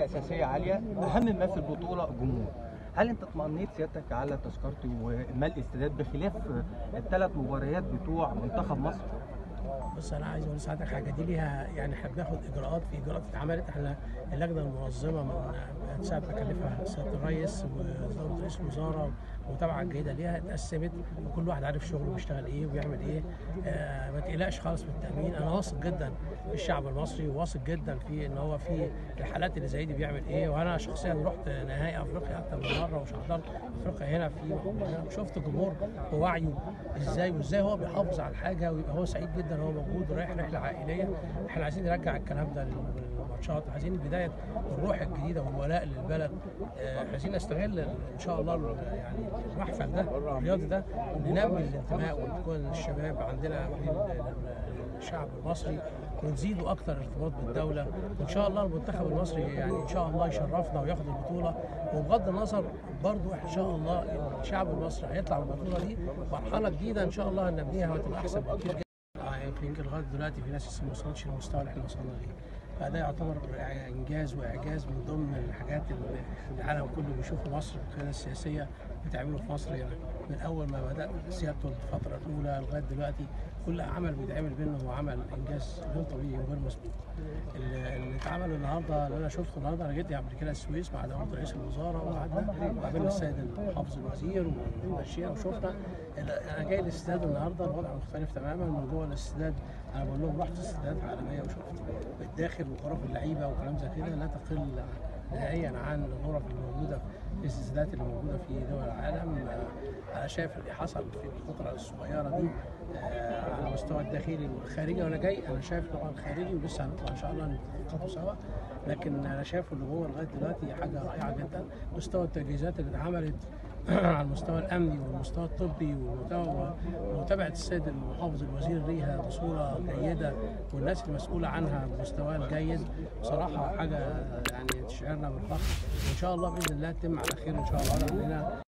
اساسيه عاليه اهم ما في البطوله الجمهور هل انت اطمئنيت سيادتك على تذكرتي ومال الاستادات بخلاف الثلاث مباريات بتوع منتخب مصر بص انا عايز اقول لسعادتك حاجه دي ليها يعني احنا بناخد اجراءات في اجراءات اتعملت احنا اللجنه المنظمه من ساعه ما كلفها سياده الرئيس ودوله رئيس الوزاره ومتابعه جيده ليها اتقسمت وكل واحد عارف شغله بيشتغل ايه وبيعمل ايه آه ما تقلقش خالص من التامين انا واثق جدا في الشعب المصري وواثق جدا في ان هو في الحالات اللي زي دي بيعمل ايه وانا شخصيا رحت نهائي افريقيا اكتر من مره وحضرت افريقيا هنا في شفت الجمهور بوعيه ازاي وازاي هو بيحافظ على الحاجه ويبقى هو سعيد جدا هو موجود ورايح رحله عائليه احنا عايزين نرجع الكلام ده للماتشات عايزين بدايه الروح الجديده والولاء للبلد آه عايزين نستغل ان شاء الله يعني المحفل ده الرياضي ده ننمي الانتماء ونكون الشباب عندنا الشعب المصري ونزيدوا اكتر ارتباط بالدوله وان شاء الله المنتخب المصري يعني ان شاء الله يشرفنا وياخد البطوله وبغض النظر برضو ان شاء الله الشعب المصري هيطلع من البطوله دي مرحله جديده ان شاء الله هنبنيها وتبقى احسن بكتير جدا يمكن لغايه دلوقتي في ناس لسه ما وصلتش للمستوى اللي احنا وصلنا ليه فده يعتبر انجاز واعجاز من ضمن الحاجات اللي العالم كله بيشوفه مصر القياده السياسيه بتعمله في مصر يعني من اول ما بدا سيادته الفتره الاولى لغايه دلوقتي كل عمل بيتعمل منه هو عمل انجاز غير طبيعي وغير مسبوق اللي اتعمل النهارده اللي انا شفته النهارده انا جيت قبل كده السويس مع دوله رئيس الوزاره وقعدنا وقابلنا السيد محافظ الوزير ومشينا وشفنا انا جاي الاستاد النهارده الوضع مختلف تماما موضوع الاستاد انا بقول لهم رحت استادات عالميه وشفت الداخل وغرف اللعيبه وكلام زي كده لا تقل نهائيا عن الغرف الموجوده في الاستادات اللي موجوده في دول العالم انا شايف اللي حصل في الفتره الصغيره دي على المستوى الداخلي والخارجي وانا جاي انا شايف طبعا خارجي ولسه هنطلع ان شاء الله نتخطوا سوا لكن انا شايف اللي جوه لغايه دلوقتي حاجه رائعه جدا مستوى التجهيزات اللي اتعملت على المستوى الامني والمستوى الطبي ومتابعه السيد المحافظ الوزير ليها بصوره جيده والناس المسؤوله عنها بمستواها الجيد بصراحه حاجه يعني تشعرنا بالفخر وان شاء الله باذن الله تتم على خير ان شاء الله لاننا